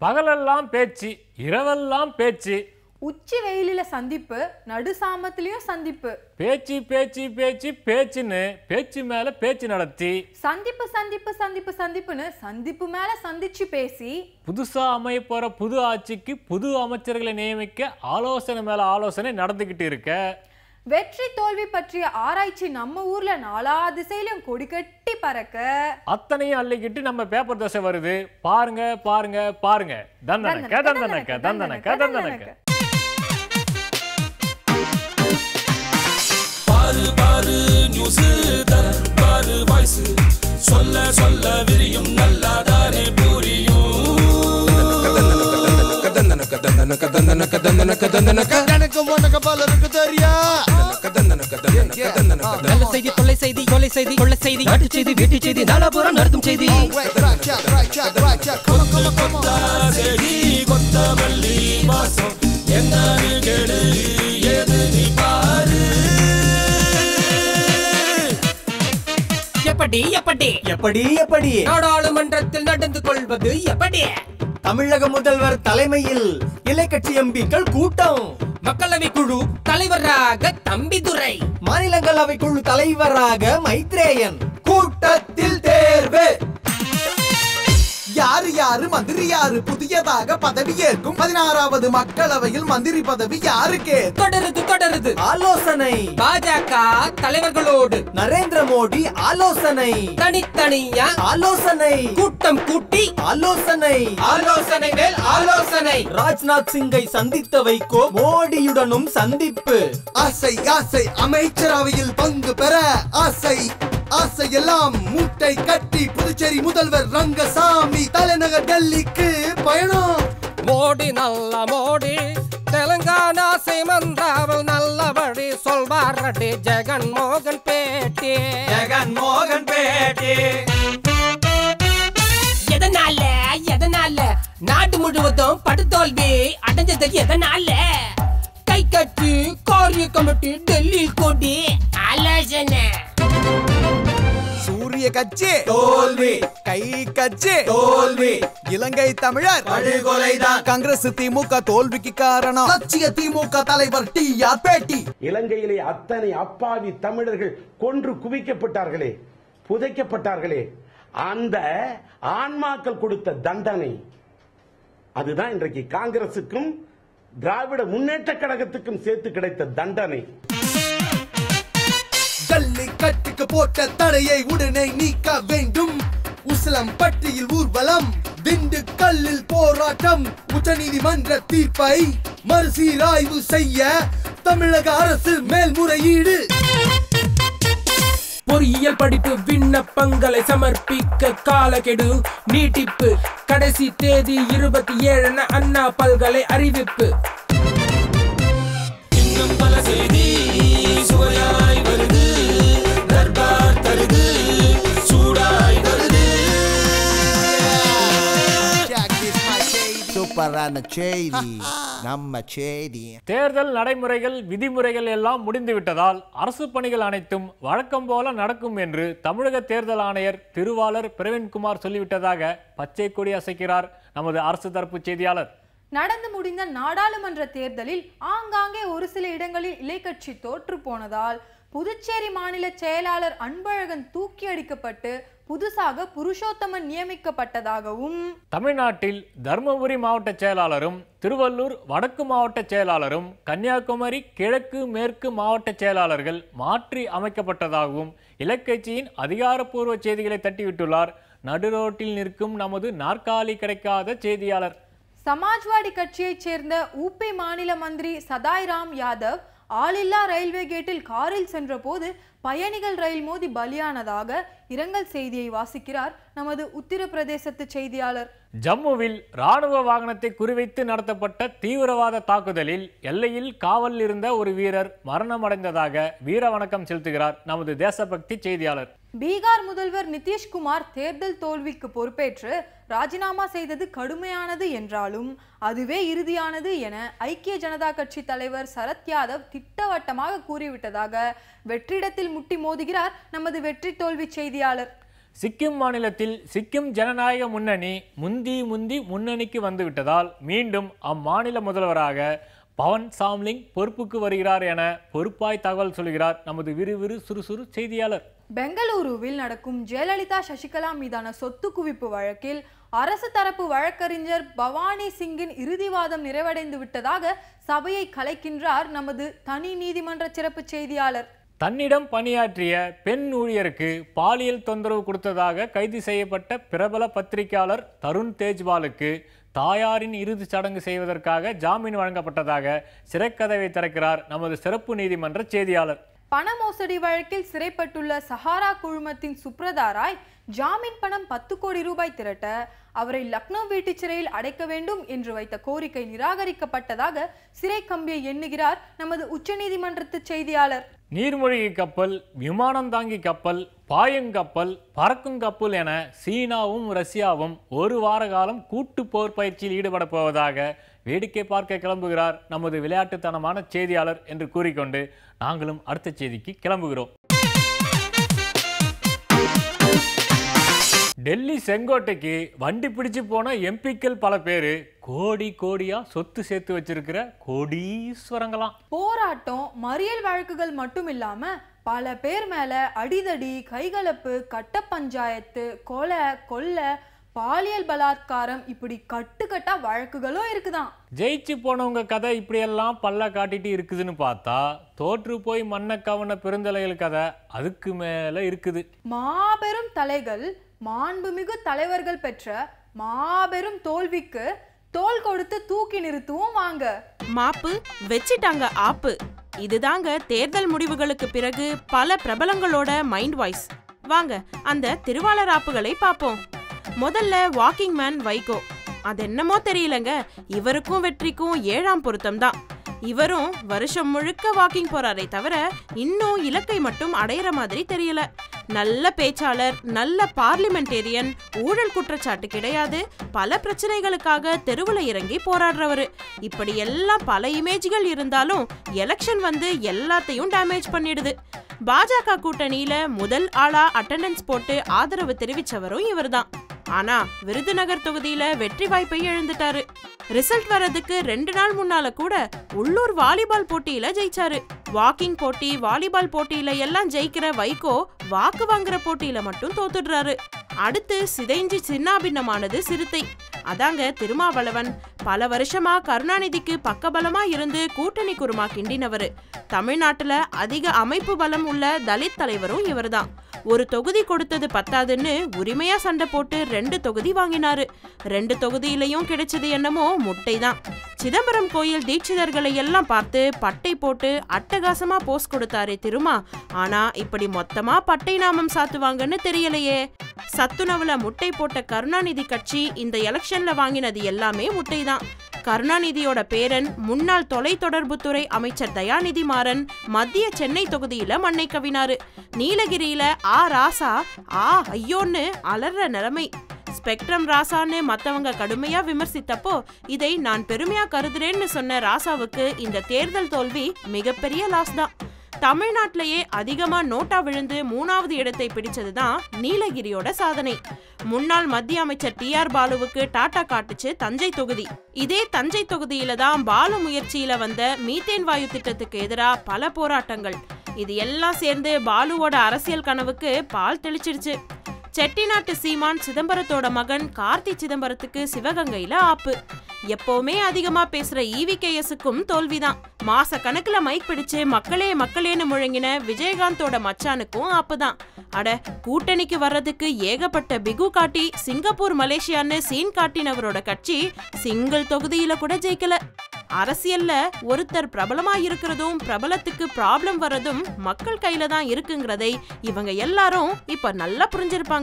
பகலெல்லாம் பேச்சு இரவெல்லாம் பேச்சு உச்சி வெயிலில சந்திப்பு நடு சாமத்திலயும் சந்திப்பு பேச்சு பேச்சு பேச்சு பேச்சுன்னு பேச்சு மேல பேச்சு நடத்தி சந்திப்பு சந்திப்பு சந்திப்பு சந்திப்புன்னு சந்திப்பு மேல சந்திச்சு பேசி புதுசா அமைய போற புது ஆட்சிக்கு புது அமைச்சர்களை நியமிக்க ஆலோசனை மேல ஆலோசனை நடந்துகிட்டு இருக்க வெற்றி தோல்வி பற்றிய ஆராய்ச்சி நம்ம ஊர்ல நாலா திசையிலும் கொடி கட்டி பறக்க அத்தனையும் அள்ளிக்கிட்டு நம்ம பேப்பர் தோசை வருது பாருங்க பாருங்க பாருங்க தந்தனக்க தந்தனக்க தந்தனக்க தந்தனக்க பாரு பாரு நியூஸ் பாரு வாய்ஸ் சொல்ல சொல்ல விரியும் நல்லாதானே புரியும் எனக்கு உனக்கு பலருக்கு தெரியா நல்ல செய்தி கொள்ளை செய்தி கொலை செய்தி கொள்ள செய்தி நாட்டு செய்தி வீட்டு செய்தி நாலாபுரம் நடத்தும் செய்தி செடி கொத்தமல்லி வாசம் என்னன்னு கேளு ஏது நீ பாரு எப்படி எப்படி எப்படி எப்படி நாடாளுமன்றத்தில் நடந்து கொள்வது எப்படி தமிழக முதல்வர் தலைமையில் இலை கட்சி எம்பிக்கள் கூட்டம் மக்களவை குழு தலைவராக தம்பிதுரை மாநிலங்களவை குழு தலைவராக மைத்ரேயன் கூட்டத்தில் தேர்வு யாரு யாரு மந்திரி யாரு புதியதாக பதவி ஏற்கும் பதினாறாவது மக்களவையில் மந்திரி பதவி யாருக்கு தொடருது தொடருது ஆலோசனை பாஜக தலைவர்களோடு நரேந்திர மோடி ஆலோசனை தனித்தனியா ஆலோசனை கூட்டம் கூட்டி ஆலோசனை ஆலோசனை மேல் ஆலோசனை ராஜ்நாத் சிங்கை சந்தித்த வைகோ மோடியுடனும் சந்திப்பு ஆசை ஆசை அமைச்சரவையில் பங்கு பெற ஆசை ஆசையெல்லாம் மூட்டை கட்டி புதுச்சேரி முதல்வர் ரங்கசாமி தலைநகர் டெல்லிக்கு பயணம் மோடி நல்ல மோடி தெலுங்கானா சீமந்தாவில் நல்லபடி சொல்வாரடி ஜெகன் மோகன் பேட்டி ஜெகன் மோகன் பேட்டி எதனால எதனால நாடு முழுவதும் படுதோல்வி அடைஞ்சது எதனால கை கட்டி காரிய கமிட்டி டெல்லி கொடி ஆலோசனை சூரிய கட்சி தோல்வி கை கட்சி தோல்வி இலங்கை தமிழர் படுகொலைதான் காங்கிரஸ் திமுக தோல்விக்கு காரணம் லட்சிய திமுக தலைவர் டி ஆர் பேட்டி இலங்கையிலே அத்தனை அப்பாவி தமிழர்கள் கொன்று குவிக்கப்பட்டார்களே புதைக்கப்பட்டார்களே அந்த ஆன்மாக்கள் கொடுத்த தண்டனை அதுதான் இன்றைக்கு காங்கிரசுக்கும் திராவிட முன்னேற்ற கழகத்துக்கும் சேர்த்து கிடைத்த தண்டனை ஜல்லிக்கட்டுக்கு போட்ட தடையை உடனே நீக்க வேண்டும் உசிலம்பட்டியில் ஊர்வலம் திண்டுக்கல்லில் போராட்டம் உச்சநீதிமன்ற தீர்ப்பை மறுசீராய்வு செய்ய தமிழக அரசு மேல்முறையீடு பொறியியல் படிப்பு விண்ணப்பங்களை சமர்ப்பிக்க காலக்கெடு நீட்டிப்பு கடைசி தேதி இருபத்தி ஏழு அண்ணா பல்கலை அறிவிப்பு இன்னும் பல செய்தி சுவையாய் வருது தர்பார் தருது சூடாய் வருது சூப்பரான செய்தி நம்ம செய்தி தேர்தல் நடைமுறைகள் விதிமுறைகள் எல்லாம் முடிந்துவிட்டதால் அரசு பணிகள் அனைத்தும் வழக்கம் போல நடக்கும் என்று தமிழக தேர்தல் ஆணையர் திருவாளர் பிரவீன்குமார் சொல்லிவிட்டதாக பச்சை கொடி அசைக்கிறார் நமது அரசு தரப்பு செய்தியாளர் நடந்து முடிந்த நாடாளுமன்ற தேர்தலில் ஆங்காங்கே ஒரு சில இடங்களில் இலைக்கட்சி தோற்று போனதால் புதுச்சேரி மாநில செயலாளர் அன்பழகன் தூக்கி அடிக்கப்பட்டு புதுசாக புருஷோத்தமன் நியமிக்கப்பட்டதாகவும் தமிழ்நாட்டில் தருமபுரி மாவட்ட செயலாளரும் திருவள்ளூர் வடக்கு மாவட்ட செயலாளரும் கன்னியாகுமரி கிழக்கு மேற்கு மாவட்ட செயலாளர்கள் மாற்றி அமைக்கப்பட்டதாகவும் இலக்கட்சியின் அதிகாரப்பூர்வ செய்திகளை தட்டிவிட்டுள்ளார் நடுரோட்டில் நிற்கும் நமது நாற்காலி கிடைக்காத செய்தியாளர் சமாஜ்வாடி கட்சியைச் சேர்ந்த ஊபி மாநில மந்திரி சதாய் ராம் யாதவ் ஆளில்லா ரயில்வே கேட்டில் காரில் சென்றபோது பயணிகள் ரயில் மோதி பலியானதாக இரங்கல் செய்தியை வாசிக்கிறார் நமது உத்தரப்பிரதேசத்து செய்தியாளர் ஜம்முவில் ராணுவ வாகனத்தை குறிவைத்து நடத்தப்பட்ட தீவிரவாத தாக்குதலில் எல்லையில் காவலில் இருந்த ஒரு வீரர் மரணமடைந்ததாக வீர வணக்கம் செலுத்துகிறார் நமது தேசபக்தி செய்தியாளர் பீகார் முதல்வர் நிதிஷ்குமார் தேர்தல் தோல்விக்கு பொறுப்பேற்று ராஜினாமா செய்தது கடுமையானது என்றாலும் அதுவே இறுதியானது என ஐக்கிய ஜனதா கட்சி தலைவர் சரத் யாதவ் திட்டவட்டமாக கூறிவிட்டதாக வெற்றிடத்தில் முட்டி மோதுகிறார் நமது வெற்றி தோல்வி செய்தியாளர் சிக்கிம் மாநிலத்தில் சிக்கிம் ஜனநாயக முன்னணி முந்தி முந்தி முன்னணிக்கு வந்துவிட்டதால் மீண்டும் அம்மாநில முதல்வராக பவன் சாம்லிங் பொறுப்புக்கு வருகிறார் என பொறுப்பாய் தகவல் சொல்கிறார் நமது விறுவிறு சுறுசுறு செய்தியாளர் பெங்களூருவில் நடக்கும் ஜெயலலிதா சசிகலா மீதான சொத்து குவிப்பு வழக்கில் அரசு தரப்பு வழக்கறிஞர் பவானி சிங்கின் இறுதிவாதம் நிறைவடைந்து விட்டதாக சபையை கலைக்கின்றார் நமது தனி நீதிமன்ற சிறப்பு செய்தியாளர் தன்னிடம் பணியாற்றிய பெண் ஊழியருக்கு பாலியல் தொந்தரவு கொடுத்ததாக கைது செய்யப்பட்ட பிரபல பத்திரிகையாளர் தருண் தேஜ்வாலுக்கு தாயாரின் இறுதிச் சடங்கு செய்வதற்காக ஜாமீன் வழங்கப்பட்டதாக சிறைக்கதவை திறக்கிறார் நமது சிறப்பு நீதிமன்ற செய்தியாளர் பண மோசடி வழக்கில் சிறைப்பட்டுள்ள சஹாரா குழுமத்தின் சுப்ரதாராய் ஜாமீன் பணம் பத்து கோடி ரூபாய் திரட்ட அவரை லக்னோ வீட்டு சிறையில் அடைக்க வேண்டும் என்று வைத்த கோரிக்கை நிராகரிக்கப்பட்டதாக சிறை கம்பியை எண்ணுகிறார் நமது உச்சநீதிமன்றத்து செய்தியாளர் நீர்மூழ்கி கப்பல் விமானம் தாங்கி கப்பல் பாயங்கப்பல் பறக்கும் கப்பல் என சீனாவும் ரஷ்யாவும் ஒரு வார காலம் கூட்டு போர் பயிற்சியில் ஈடுபட போவதாக வேடிக்கை பார்க்க கிளம்புகிறார் நமது விளையாட்டுத்தனமான செய்தியாளர் என்று கூறிக்கொண்டு நாங்களும் அடுத்த செய்திக்கு கிளம்புகிறோம் டெல்லி செங்கோட்டைக்கு வண்டி பிடிச்சு போன எம்பிக்கள் பல பேர் கோடி கோடியா சொத்து சேர்த்து வச்சிருக்கிற கோடீஸ்வரங்களாம் போராட்டம் மறியல் வழக்குகள் மட்டும் இல்லாம பல பேர் மேல அடிதடி கைகலப்பு கட்ட பஞ்சாயத்து கொலை கொள்ளை பாலியல் பலாத்காரம் இப்படி கட்டுக்கட்டா வழக்குகளும் இருக்குதாம் ஜெயிச்சு போனவங்க கதை இப்படியெல்லாம் பல்ல காட்டிட்டு இருக்குதுன்னு பார்த்தா தோற்று போய் மண்ணை கவன பெருந்தலைகள் கதை அதுக்கு மேல இருக்குது மாபெரும் தலைகள் மாண்புமிகு தலைவர்கள் பெற்ற மாபெரும் தோல்விக்கு தோல் கொடுத்து தூக்கி நிறுத்துவோம் வாங்க மாப்பு வச்சிட்டாங்க ஆப்பு இதுதாங்க தேர்தல் முடிவுகளுக்கு பிறகு பல பிரபலங்களோட மைண்ட் வாய்ஸ் வாங்க அந்த திருவாளர் ஆப்புகளை பார்ப்போம் முதல்ல வாக்கிங் மேன் வைகோ அது என்னமோ தெரியலங்க இவருக்கும் வெற்றிக்கும் ஏழாம் பொருத்தம் தான் இவரும் வருஷம் முழுக்க வாக்கிங் போறாரே தவிர இன்னும் இலக்கை மட்டும் அடையிற மாதிரி தெரியல நல்ல பேச்சாளர் நல்ல பார்லிமெண்டேரியன் ஊழல் குற்றச்சாட்டு கிடையாது பல பிரச்சனைகளுக்காக தெருவுல இறங்கி போராடுறவரு இப்படி எல்லாம் பல இமேஜ்கள் இருந்தாலும் எலெக்ஷன் வந்து எல்லாத்தையும் டேமேஜ் பண்ணிடுது பாஜக கூட்டணியில முதல் ஆளா அட்டெண்டன்ஸ் போட்டு ஆதரவு தெரிவிச்சவரும் இவர்தான் ஆனா விருதுநகர் தொகுதியில வெற்றி வாய்ப்பை இழந்துட்டாரு ரிசல்ட் வர்றதுக்கு ரெண்டு நாள் முன்னால கூட உள்ளூர் வாலிபால் போட்டியில ஜெயிச்சாரு வாக்கிங் போட்டி வாலிபால் போட்டியில எல்லாம் ஜெயிக்கிற வைகோ வாக்கு வாங்குற போட்டியில மட்டும் தோத்துடுறாரு அடுத்து சிதைஞ்சு சின்னாபின்னமானது சிறுத்தை அதாங்க திருமாவளவன் பல வருஷமா கருணாநிதிக்கு பக்கபலமா இருந்து கூட்டணி குருமா கிண்டினவரு தமிழ்நாட்டுல அதிக அமைப்பு பலம் உள்ள தலித் தலைவரும் இவர்தான் ஒரு தொகுதி கொடுத்தது பத்தாதுன்னு உரிமையா சண்டை போட்டு ரெண்டு தொகுதி வாங்கினாரு ரெண்டு தொகுதியிலையும் கிடைச்சது என்னமோ முட்டை தான் சிதம்பரம் கோயில் தீட்சிதர்களை எல்லாம் பார்த்து பட்டை போட்டு அட்டகாசமா போஸ் கொடுத்தாரு திருமா ஆனா இப்படி மொத்தமா பட்டை நாமம் சாத்துவாங்கன்னு தெரியலையே சத்துணவுல முட்டை போட்ட கருணாநிதி கட்சி இந்த எலெக்ஷன்ல வாங்கினது எல்லாமே முட்டை தான் கருணாநிதியோட பேரன் முன்னாள் தொலைத்தொடர்புத்துறை அமைச்சர் தயாநிதி மாறன் மத்திய சென்னை தொகுதியில மண்ணை கவினாரு நீலகிரியில ஆ ராசா ஆ ஐயோன்னு அலற நிலைமை ஸ்பெக்ட்ரம் ராசான்னு மத்தவங்க கடுமையா விமர்சித்தப்போ இதை நான் பெருமையா கருதுறேன்னு சொன்ன ராசாவுக்கு இந்த தேர்தல் தோல்வி மிகப்பெரிய லாஸ் தான் தமிழ்நாட்டிலேயே அதிகமா நோட்டா விழுந்து மூணாவது இடத்தை பிடிச்சதுதான் நீலகிரியோட சாதனை முன்னாள் மத்திய அமைச்சர் டி ஆர் பாலுவுக்கு டாடா காட்டுச்சு தஞ்சை தொகுதி இதே தஞ்சை தொகுதியில தான் பாலு முயற்சியில வந்த மீத்தேன் வாயு திட்டத்துக்கு எதிரா பல போராட்டங்கள் இது எல்லாம் சேர்ந்து பாலுவோட அரசியல் கனவுக்கு பால் தெளிச்சிருச்சு செட்டிநாட்டு சீமான் சிதம்பரத்தோட மகன் கார்த்தி சிதம்பரத்துக்கு சிவகங்கையில ஆப்பு எப்பவுமே அதிகமா பேசுற ஈவிகேஎஸ்க்கும் தோல்விதான் மாச கணக்குல மைக் பிடிச்சு மக்களே மக்களேன்னு முழங்கின விஜயகாந்தோட மச்சானுக்கும் ஆப்புதான் அட கூட்டணிக்கு வர்றதுக்கு ஏகப்பட்ட பிகு காட்டி சிங்கப்பூர் மலேசியான்னு சீன் காட்டினவரோட கட்சி சிங்கிள் தொகுதியில கூட ஜெயிக்கல அரசியல்ல ஒருத்தர் பிரபலமா இருக்கிறதும் பிரபலத்துக்கு ப்ராப்ளம் வர்றதும் மக்கள் கையில தான் இருக்குங்கிறதை இவங்க எல்லாரும் இப்ப நல்லா புரிஞ்சிருப்பாங்க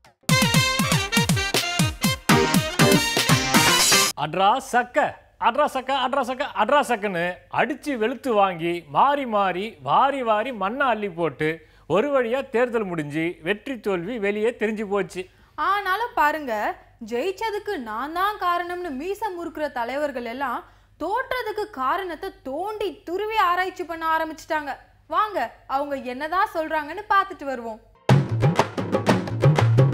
அட்ரா சக்க அட்ரா சக்க அட்ரா சக்க அட்ரா சக்கன்னு அடிச்சு வெளுத்து வாங்கி மாறி மாறி வாரி வாரி மண்ணை அள்ளி போட்டு ஒரு வழியா தேர்தல் முடிஞ்சு வெற்றி தோல்வி வெளியே தெரிஞ்சு போச்சு ஆனாலும் பாருங்க ஜெயிச்சதுக்கு நான் தான் காரணம்னு மீச முறுக்குற தலைவர்கள் எல்லாம் தோற்றதுக்கு காரணத்தை தோண்டி துருவி ஆராய்ச்சி பண்ண ஆரம்பிச்சிட்டாங்க வாங்க அவங்க என்னதான் சொல்றாங்கன்னு பார்த்துட்டு வருவோம்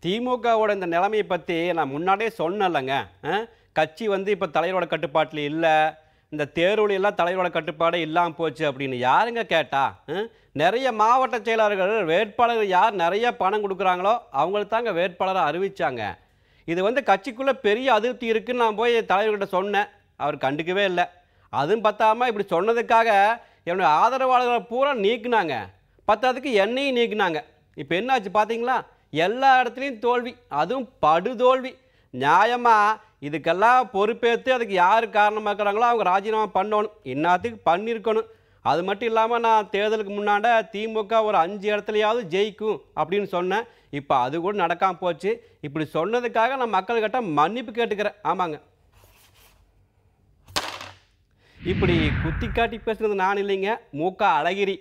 திமுகவோட இந்த நிலைமையை பற்றி நான் முன்னாடியே சொன்னேன்லங்க ஆ? கட்சி வந்து இப்போ தலைவரோட கட்டுப்பாட்டில் இல்லை இந்த தேர்வுல எல்லாம் தலைவரோட கட்டுப்பாடே இல்லாமல் போச்சு அப்படின்னு யாருங்க கேட்டா ஆ? நிறைய மாவட்ட செயலாளர்கள் வேட்பாளர்கள் யார் நிறைய பணம் கொடுக்குறாங்களோ அவங்களுக்கு தாங்க வேட்பாளரை அறிவிச்சாங்க இது வந்து கட்சிக்குள்ளே பெரிய அதிருப்தி இருக்குன்னு நான் போய் தலைவர்கிட்ட சொன்னேன் அவர் கண்டுக்கவே இல்லை அதுவும் பத்தாம இப்படி சொன்னதுக்காக என்னுடைய ஆதரவாளர்களை பூரா நீக்குனாங்க பத்தாததுக்கு என்னையும் நீக்குனாங்க இப்போ என்னாச்சு பார்த்தீங்களா எல்லா இடத்துலையும் தோல்வி அதுவும் படுதோல்வி நியாயமாக இதுக்கெல்லாம் பொறுப்பேற்று அதுக்கு யார் காரணமாக இருக்கிறாங்களோ அவங்க ராஜினாமா பண்ணணும் இன்னாத்துக்கு பண்ணியிருக்கணும் அது மட்டும் இல்லாமல் நான் தேர்தலுக்கு முன்னாட திமுக ஒரு அஞ்சு இடத்துலையாவது ஜெயிக்கும் அப்படின்னு சொன்னேன் இப்போ அது கூட நடக்காமல் போச்சு இப்படி சொன்னதுக்காக நான் மக்கள்கிட்ட மன்னிப்பு கேட்டுக்கிறேன் ஆமாங்க இப்படி குத்தி காட்டி பேசுறது நான் இல்லைங்க மூக்கா அழகிரி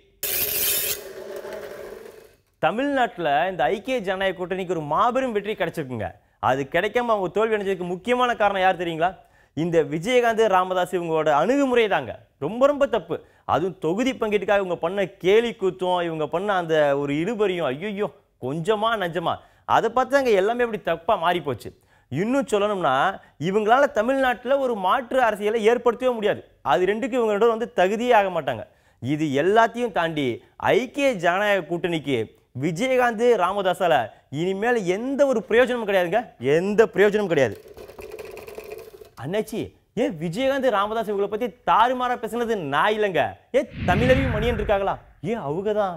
தமிழ்நாட்டில் இந்த ஐக்கிய ஜனநாயக கூட்டணிக்கு ஒரு மாபெரும் வெற்றி கிடைச்சிருக்குங்க அது கிடைக்காம அவங்க தோல்வி அடைஞ்சதுக்கு முக்கியமான காரணம் யார் தெரியுங்களா இந்த விஜயகாந்த் ராமதாஸ் இவங்களோட அணுகுமுறை தாங்க ரொம்ப ரொம்ப தப்பு அதுவும் தொகுதி பங்கீட்டுக்காக இவங்க பண்ண கேலி கூத்தும் இவங்க பண்ண அந்த ஒரு இடுபறியும் ஐயோ கொஞ்சமா நஞ்சமா அதை பார்த்து தாங்க எல்லாமே இப்படி தப்பாக மாறி போச்சு இன்னும் சொல்லணும்னா இவங்களால தமிழ்நாட்டில் ஒரு மாற்று அரசியலை ஏற்படுத்தவே முடியாது அது ரெண்டுக்கும் இவங்க ரெண்டு பேரும் வந்து தகுதியே ஆக மாட்டாங்க இது எல்லாத்தையும் தாண்டி ஐக்கிய ஜனநாயக கூட்டணிக்கு விஜயகாந்த் ராமதாஸால இனிமேல் எந்த ஒரு பிரயோஜனமும் கிடையாதுங்க எந்த பிரயோஜனமும் கிடையாது அண்ணாச்சி ஏன் விஜயகாந்த் ராமதாஸ் இவங்களை பத்தி தாறுமாறா பேசுனது நான் இல்லைங்க ஏன் தமிழவி மணியன் இருக்காங்களா ஏன் அவங்க தான்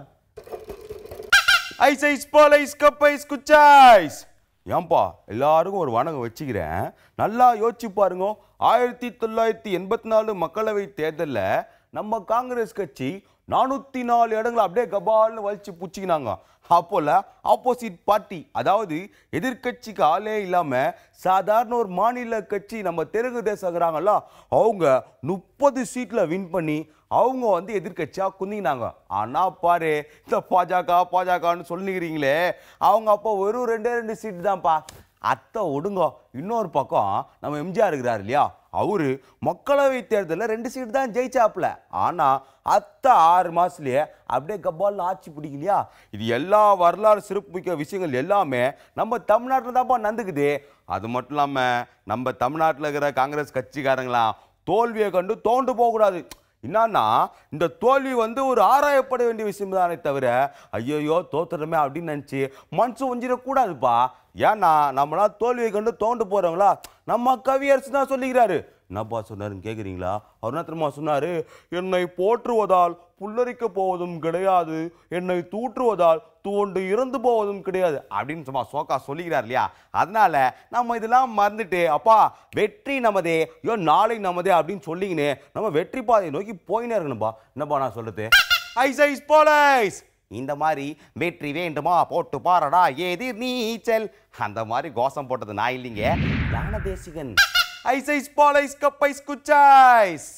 ஐஸ் ஐஸ் பால் ஐஸ் கப் ஐஸ் குச்சாய்ஸ் ஏன்பா எல்லாருக்கும் ஒரு வணக்கம் வச்சுக்கிறேன் நல்லா யோசிச்சு பாருங்க ஆயிரத்தி தொள்ளாயிரத்தி எண்பத்தி நாலு மக்களவை தேர்தலில் நம்ம காங்கிரஸ் கட்சி நானூற்றி நாலு இடங்களை அப்படியே கபால்னு வலிச்சு பிடிச்சிக்கினாங்க அப்போல ஆப்போசிட் பார்ட்டி அதாவது எதிர்க்கட்சிக்கு ஆளே இல்லாமல் சாதாரண ஒரு மாநில கட்சி நம்ம தெலுங்கு தேசங்கிறாங்கல்ல அவங்க முப்பது சீட்டில் வின் பண்ணி அவங்க வந்து எதிர்க்கட்சியாக குந்தினாங்க ஆனால் பாரு இந்த பாஜக பாஜகன்னு சொல்லிக்கிறீங்களே அவங்க அப்போ வெறும் ரெண்டே ரெண்டு சீட்டு தான்ப்பா அத்தை ஒடுங்கோ இன்னொரு பக்கம் நம்ம எம்ஜிஆர் இருக்கிறார் இல்லையா அவரு மக்களவை தேர்தலில் ரெண்டு சீட்டு தான் ஜெயிச்சாப்புல ஆனால் அத்தை ஆறு மாசத்துலயே அப்படியே கப்பால் ஆட்சி பிடிக்கலையா இது எல்லா வரலாறு சிறப்புமிக்க விஷயங்கள் எல்லாமே நம்ம தமிழ்நாட்டில் தான்ப்பா நடந்துக்குது அது மட்டும் இல்லாமல் நம்ம தமிழ்நாட்டில் இருக்கிற காங்கிரஸ் கட்சிக்காரங்களாம் தோல்வியை கண்டு தோண்டு போகக்கூடாது என்னன்னா இந்த தோல்வி வந்து ஒரு ஆராயப்பட வேண்டிய விஷயம் தானே தவிர ஐயோ தோத்துறமே அப்படின்னு நினச்சி மனசு ஒஞ்சிடக்கூடாதுப்பா ஏன்னா நம்மளாம் தோல்வியை கண்டு தோண்டு போகிறவங்களா நம்ம கவியரசு தான் சொல்லிக்கிறாரு என்னப்பா சொன்னாருன்னு கேட்குறீங்களா அவர் என்ன தெரியுமா சொன்னாரு என்னை போற்றுவதால் புல்லரிக்க போவதும் கிடையாது என்னை தூற்றுவதால் தூண்டு இறந்து போவதும் கிடையாது அப்படின்னு சும்மா சோக்கா சொல்லிக்கிறார் இல்லையா அதனால நம்ம இதெல்லாம் மறந்துட்டு அப்பா வெற்றி நமதே ஐயோ நாளை நமதே அப்படின்னு சொல்லிங்கனே நம்ம வெற்றி பாதையை நோக்கி போயினே இருக்கணும்பா என்னப்பா நான் சொல்றது ஐஸ் ஐஸ் போலைஸ் இந்த மாதிரி வெற்றி வேண்டுமா போட்டு பாரடா எதிர் நீச்சல் அந்த மாதிரி கோஷம் போட்டது நான் இல்லைங்க ஞான தேசிகன் ஐஸ் ஐஸ் பாலைஸ் கப்பைஸ் குச்சாய்ஸ்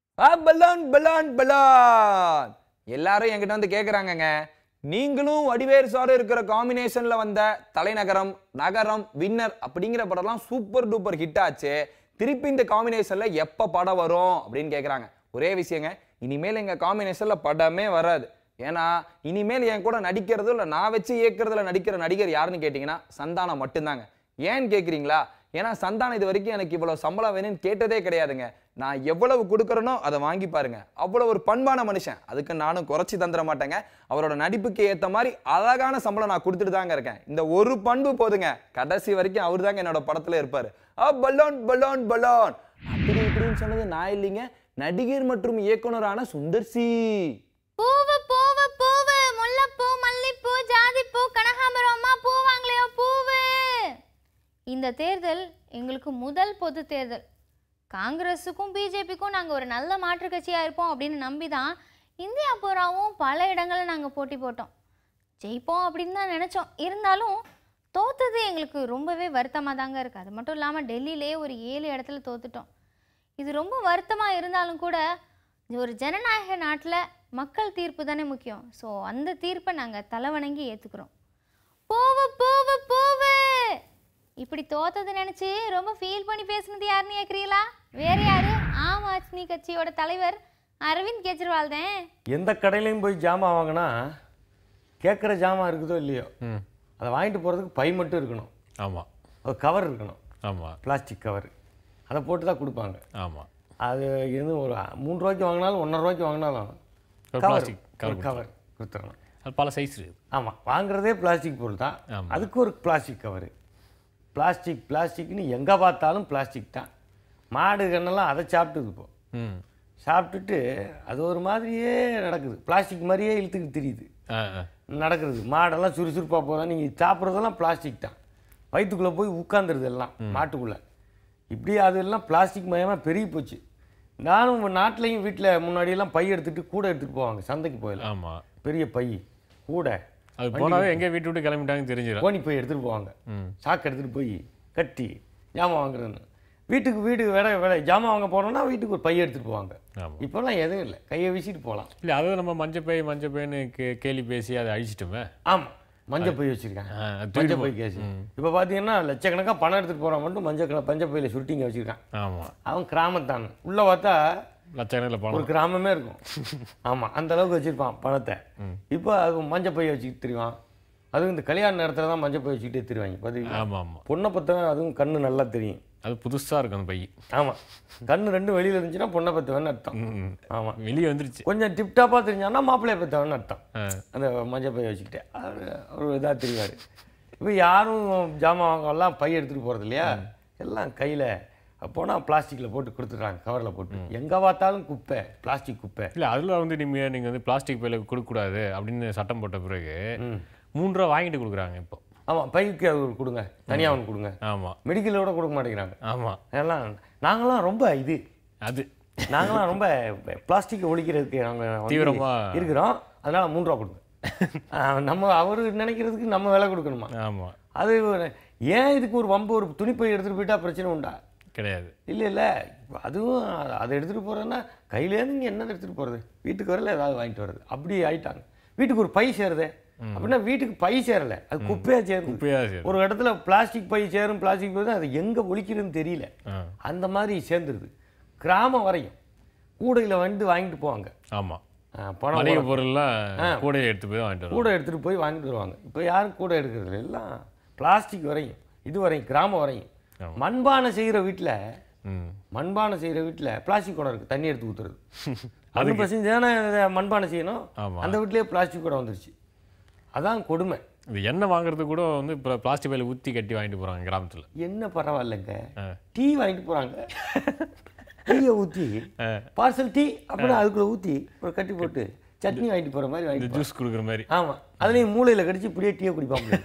பலான் பலான் பலான் எல்லாரும் என்கிட்ட வந்து கேக்குறாங்கங்க நீங்களும் வடிவேறு சாரு இருக்கிற காம்பினேஷன்ல வந்த தலைநகரம் நகரம் வின்னர் அப்படிங்கிற படம்லாம் சூப்பர் டூப்பர் ஹிட் ஆச்சு திருப்பி இந்த காம்பினேஷன்ல எப்ப படம் வரும் அப்படின்னு கேக்குறாங்க ஒரே விஷயங்க இனிமேல் எங்க காம்பினேஷன்ல படமே வராது ஏன்னா இனிமேல் என் கூட நடிக்கிறது இல்லை நான் வச்சு இயக்குறதுல நடிக்கிற நடிகர் யாருன்னு கேட்டிங்கன்னா சந்தானம் மட்டும்தாங்க ஏன்னு கேட்குறீங்களா ஏன்னா சந்தானம் இது வரைக்கும் எனக்கு இவ்வளோ சம்பளம் வேணும்னு கேட்டதே கிடையாதுங்க நான் எவ்வளவு கொடுக்குறேனோ அதை வாங்கி பாருங்க அவ்வளோ ஒரு பண்பான மனுஷன் அதுக்கு நானும் குறைச்சி தந்துட மாட்டேங்க அவரோட நடிப்புக்கு ஏற்ற மாதிரி அழகான சம்பளம் நான் கொடுத்துட்டு தாங்க இருக்கேன் இந்த ஒரு பண்பு போதுங்க கடைசி வரைக்கும் அவர் தாங்க என்னோட படத்துல இருப்பாரு அ பலோன் பலோன் பலோன் அப்படி இப்படின்னு சொன்னது நான் இல்லைங்க நடிகர் மற்றும் இயக்குனரான சுந்தர் சி பூவு பூவு பூவு முல்லைப்பூ மல்லிப்பூ ஜாதிப்பூ கனகாம்பரம் அம்மா பூவாங்களையோ பூவு இந்த தேர்தல் எங்களுக்கு முதல் பொது தேர்தல் காங்கிரஸுக்கும் பிஜேபிக்கும் நாங்கள் ஒரு நல்ல மாற்று கட்சியாக இருப்போம் அப்படின்னு நம்பி தான் இந்தியா பூராவும் பல இடங்களில் நாங்கள் போட்டி போட்டோம் ஜெயிப்போம் அப்படின்னு தான் நினச்சோம் இருந்தாலும் தோத்தது எங்களுக்கு ரொம்பவே வருத்தமாக தாங்க இருக்குது அது மட்டும் இல்லாமல் டெல்லியிலே ஒரு ஏழு இடத்துல தோத்துட்டோம் இது ரொம்ப வருத்தமாக இருந்தாலும் கூட இது ஒரு ஜனநாயக நாட்டில் மக்கள் தீர்ப்பு தானே முக்கியம் ஸோ அந்த தீர்ப்பை நாங்கள் தலைவணங்கி ஏற்றுக்கிறோம் பூவு பூவு பூவு இப்படி தோத்தது நினச்சி ரொம்ப ஃபீல் பண்ணி பேசுனது யாருன்னு கேட்குறீங்களா வேற யாரு ஆம் ஆத்மி கட்சியோட தலைவர் அரவிந்த் கெஜ்ரிவால் தான் எந்த கடையிலையும் போய் ஜாமான் வாங்கினா கேட்குற ஜாமான் இருக்குதோ இல்லையோ அதை வாங்கிட்டு போகிறதுக்கு பை மட்டும் இருக்கணும் ஆமாம் ஒரு கவர் இருக்கணும் ஆமாம் பிளாஸ்டிக் கவர் அதை போட்டு தான் கொடுப்பாங்க ஆமாம் அது இருந்து ஒரு மூணு ரூபாய்க்கு வாங்கினாலும் ஒன்றரை ரூபாய்க்கு வாங்கினாலும் ஒரு cover, plastic cover ஒரு கவர் கொடுத்துடணும் அது பல சைஸ் இருக்குது ஆமாம் வாங்குறதே பிளாஸ்டிக் பொருள் தான் ஆமா. அதுக்கு ஒரு பிளாஸ்டிக் கவர் பிளாஸ்டிக் பிளாஸ்டிக்னு எங்கே பார்த்தாலும் பிளாஸ்டிக் தான் மாடு கண்ணெல்லாம் அதை சாப்பிட்டுது இப்போ ம் சாப்பிட்டுட்டு அது ஒரு மாதிரியே நடக்குது பிளாஸ்டிக் மாதிரியே இழுத்துக்கிட்டு தெரியுது ஆ ஆ நடக்கிறது மாடெல்லாம் சுறுசுறுப்பாக போதான் நீங்கள் சாப்பிட்றதெல்லாம் பிளாஸ்டிக் தான் வயிற்றுக்குள்ளே போய் உட்காந்துருது எல்லாம் மாட்டுக்குள்ளே இப்படி அதெல்லாம் பிளாஸ்டிக் மயமாக பெருகி போச்சு நானும் நாட்டிலையும் வீட்டில் முன்னாடியெல்லாம் பை எடுத்துகிட்டு கூட எடுத்துகிட்டு போவாங்க சந்தைக்கு போயிடலாம் ஆமாம் பெரிய பை கூட அது வண்டி போனாவே கட்டி- எங்கே வீட்டு விட்டு கிளம்பிட்டாங்கன்னு தெரிஞ்சிடும் கோணி பை எடுத்துகிட்டு போவாங்க ம் சாக்கு எடுத்துகிட்டு போய் கட்டி ஜாமான் வாங்குறதுன்னு வீட்டுக்கு வீடு வேலை வேலை ஜாமான் வாங்க போனோம்னா வீட்டுக்கு ஒரு பை எடுத்துகிட்டு போவாங்க ஆமாம் இப்போல்லாம் எதுவும் இல்லை கையை வீசிட்டு போகலாம் இல்லை அது நம்ம மஞ்சப்பை மஞ்சப்பைன்னு கே கேலி பேசி அதை அழிச்சிட்டோமே ஆமாம் மஞ்சள் பை வச்சுருக்காங்க ஆ, அது மஞ்சள் தூக்கிட்டு பை போ- கேஸ் ம். இப்போ பார்த்தீங்கன்னா லட்சக்கணக்காக பணம் எடுத்துகிட்டு போகிறான் மட்டும் மஞ்சள் கலர் பஞ்ச பையில் சுருட்டிங்க வச்சுருக்கான் ஆமாம் அவன் கிராமத்தான் உள்ளே பார்த்தா லட்சக்கணக்கில் ஒரு பணம் கிராமமே இருக்கும் ஆமாம் அந்த அளவுக்கு வச்சுருப்பான் பணத்தை இப்போ அது மஞ்சள் பை வச்சுக்கிட்டு திரிவான் அதுவும் இந்த கல்யாண நேரத்தில் தான் மஞ்சள் பை வச்சுக்கிட்டே திரிவாங்க பார்த்தீங்களா ஆமாம் ஆமாம் பொண்ணை பார்த்தா அதுவும் கண்ணு நல்லா தெரியும் அது புதுசாக இருக்கும் அந்த பை ஆமாம் கண்ணு ரெண்டும் வெளியில் இருந்துச்சுன்னா பொண்ணை பற்றவன்னு அர்த்தம் ம். ஆமாம் வெளியே வந்துருச்சு கொஞ்சம் டிப்டாப்பாக தெரிஞ்சான்னா மாப்பிள்ளைய பற்றவன்னு அர்த்தம் ஆ. அந்த மஞ்சள் பை வச்சுக்கிட்டு அவர் ஒரு இதாக தெரிவார் இப்போ யாரும் ஜாமான் வாங்கலாம் பை எடுத்துகிட்டு போகிறது இல்லையா எல்லாம் கையில் போனால் பிளாஸ்டிக்கில் போட்டு கொடுத்துட்றாங்க கவரில் போட்டு எங்கே பார்த்தாலும் குப்பை பிளாஸ்டிக் குப்பை இல்லை அதில் வந்து நீங்கள் நீங்கள் வந்து பிளாஸ்டிக் பையில கொடுக்கக்கூடாது அப்படின்னு சட்டம் போட்ட பிறகு மூணு ரூபா வாங்கிட்டு கொடுக்குறாங்க இப்போ ஆமாம் பைக்கு அது கொடுங்க தனியாக ஒன்று கொடுங்க ஆமாம் மெடிக்கலோட கொடுக்க மாட்டேங்கிறாங்க ஆமாம் எல்லாம் நாங்களாம் ரொம்ப இது அது நாங்களாம் ரொம்ப பிளாஸ்டிக் ஒழிக்கிறதுக்கு நாங்கள் தீவிரமா- இருக்கிறோம் அதனால் மூணு ரூபா கொடுங்க ஆ, நம்ம அவர் நினைக்கிறதுக்கு நம்ம விலை கொடுக்கணுமா ஆமாம் அது ஒரு- ஏன் இதுக்கு ஒரு வம்பு ஒரு துணிப்பை எடுத்துகிட்டு போயிட்டா பிரச்சனை உண்டா கிடையாது இல்லை இல்லை அதுவும் அதை எடுத்துகிட்டு போகிறதுன்னா கையிலேருந்து இங்கே என்ன எடுத்துகிட்டு போகிறது வீட்டுக்கு வரல ஏதாவது வாங்கிட்டு வர்றது அப்படி ஆயிட்டாங்க வீட்டுக்கு ஒரு பை சேருதே அப்படின்னா வீட்டுக்கு பை சேரலை அது குப்பையாக சேரும் குப்பையா சேருது. ஒரு இடத்துல பிளாஸ்டிக் பை சேரும் பிளாஸ்டிக் பை தான் அது எங்கே ஒழிக்கிறதுன்னு தெரியல ஆ அந்த மாதிரி சேர்ந்துருது கிராமம் வரையும் கூடையில் வந்து வாங்கிட்டு போவாங்க ஆமாம் ஆ, பணம் மளிகை போட- பொருள்லாம் ஆ. கூடையை எடுத்து போய் வாங்கிட்டு வருவாங்க கூடை எடுத்துகிட்டு போய் வாங்கிட்டு வருவாங்க இப்போ யாரும் கூடை எடுக்கிறது இல்லை எல்லாம் பிளாஸ்டிக் வரையும் இது வரையும் கிராமம் வரையும் மண்பானை செய்கிற வீட்டில் ம் மண்பானை செய்கிற வீட்டில் பிளாஸ்டிக் குடம் இருக்குது தண்ணி எடுத்து ஊற்றுறது அது பிரச்சனை தானே இதை மண்பானை செய்யணும் ஆமா. அந்த வீட்லேயே பிளாஸ்டிக் குடம் வந்துருச்சு அதான் கொடுமை இது எண்ணெய் வாங்குறதுக்கு கூட வந்து இப்போ பிளாஸ்டிக் பையில ஊற்றி கட்டி வாங்கிட்டு போகிறாங்க கிராமத்தில் என்ன பரவாயில்லைங்க டீ வாங்கிட்டு போகிறாங்க டீயை ஊற்றி பார்சல் டீ அப்படின்னு அதுக்குள்ளே ஊற்றி ஒரு கட்டி போட்டு சட்னி வாங்கிட்டு போகிற மாதிரி இந்த வாங்கிட்டு ஜூஸ் கொடுக்குற மாதிரி ஆமாம் அதுலேயும் மூளையில் கடிச்சு இப்படியே டீயை குடிப்பாங்க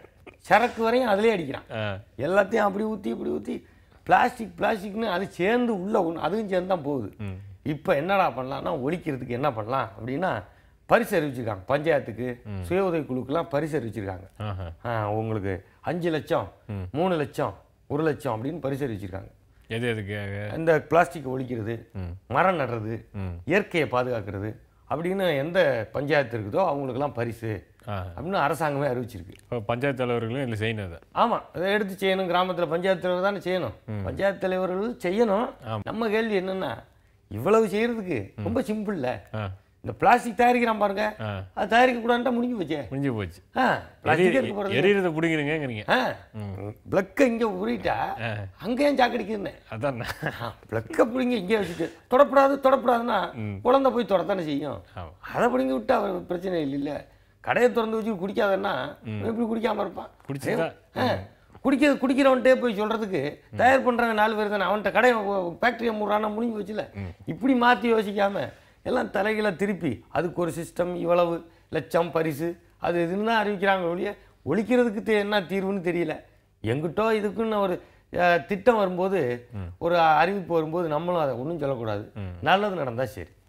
சரக்கு வரையும் அதிலே அடிக்கிறான் ஆ. எல்லாத்தையும் அப்படி ஊற்றி இப்படி ஊற்றி பிளாஸ்டிக் பிளாஸ்டிக்னு அது சேர்ந்து உள்ள ஒன்று அதுவும் சேர்ந்து தான் போகுது இப்போ என்னடா பண்ணலாம்னா ஒழிக்கிறதுக்கு என்ன பண்ணலாம் அப்படின்னா பரிசு அறிவிச்சிருக்காங்க பஞ்சாயத்துக்கு சுய உதவி குழுக்கெல்லாம் பரிசு அறிவிச்சிருக்காங்க ஆஹா. ஆ, உங்களுக்கு அஞ்சு லட்சம் மூணு லட்சம் ஒரு லட்சம் அப்படின்னு பரிசு அறிவிச்சிருக்காங்க எது எதுக்கு இந்த பிளாஸ்டிக் ஒழிக்கிறது மரம் நடுறது இயற்கையை பாதுகாக்கிறது அப்படின்னு எந்த பஞ்சாயத்து இருக்குதோ அவங்களுக்கெல்லாம் பரிசு அப்படின்னு அரசாங்கமே அறிவிச்சிருக்கு இப்போ பஞ்சாயத்து தலைவர்களும் இதில் செய்யணும் அதை ஆமாம் அதை எடுத்து செய்யணும் கிராமத்தில் பஞ்சாயத்து தலைவர் தானே செய்யணும் பஞ்சாயத்து தலைவர்கள் செய்யணும் நம்ம கேள்வி என்னன்னா இவ்வளவு செய்யறதுக்கு ரொம்ப சிம்பிள்ல இந்த பிளாஸ்டிக் தயாரிக்கிறான் பாருங்க அது தயாரிக்க கூடாதுட்டா முடிஞ்சு போச்சே முடிஞ்சு போச்சு ஆ பிளாஸ்டிக் எடுக்க போறது எரியறத பிடிங்கிறீங்கிறீங்க ஆ பிளக்கை இங்கே உருவிட்டா அங்கேயும் சாக்கடிக்குதுன்னு அதான் பிளக்கை பிடிங்க இங்கே வச்சுட்டு தொடப்படாது தொடப்படாதுன்னா குழந்தை போய் தொடத்தானே செய்யும் அதை பிடிங்கி விட்டா அவர் பிரச்சனை இல்லை கடையை திறந்து வச்சு குடிக்காதன்னா எப்படி குடிக்காம இருப்பான் குடிச்சுதா? ஆ, குடிக்கிறது குடிக்கிறவன்ட்டே போய் சொல்றதுக்கு தயார் பண்றவன் நாலு பேர் தானே அவன்கிட்ட கடையை ஃபேக்டரியை மூடுறானா முடிஞ்சு போச்சுல இப்படி மாற்றி யோசிக்காம எல்லாம் தலைகளை திருப்பி அதுக்கு ஒரு சிஸ்டம் இவ்வளவு லட்சம் பரிசு அது இதுன்னு தான் அறிவிக்கிறாங்க ஒழிய ஒழிக்கிறதுக்கு தே- என்ன தீர்வுன்னு தெரியல எங்கிட்டோ இதுக்குன்னு ஒரு அஹ், திட்டம் வரும்போது ஒரு அறிவிப்பு வரும்போது நம்மளும் அதை ஒன்றும் சொல்லக்கூடாது நல்லது நடந்தால் சரி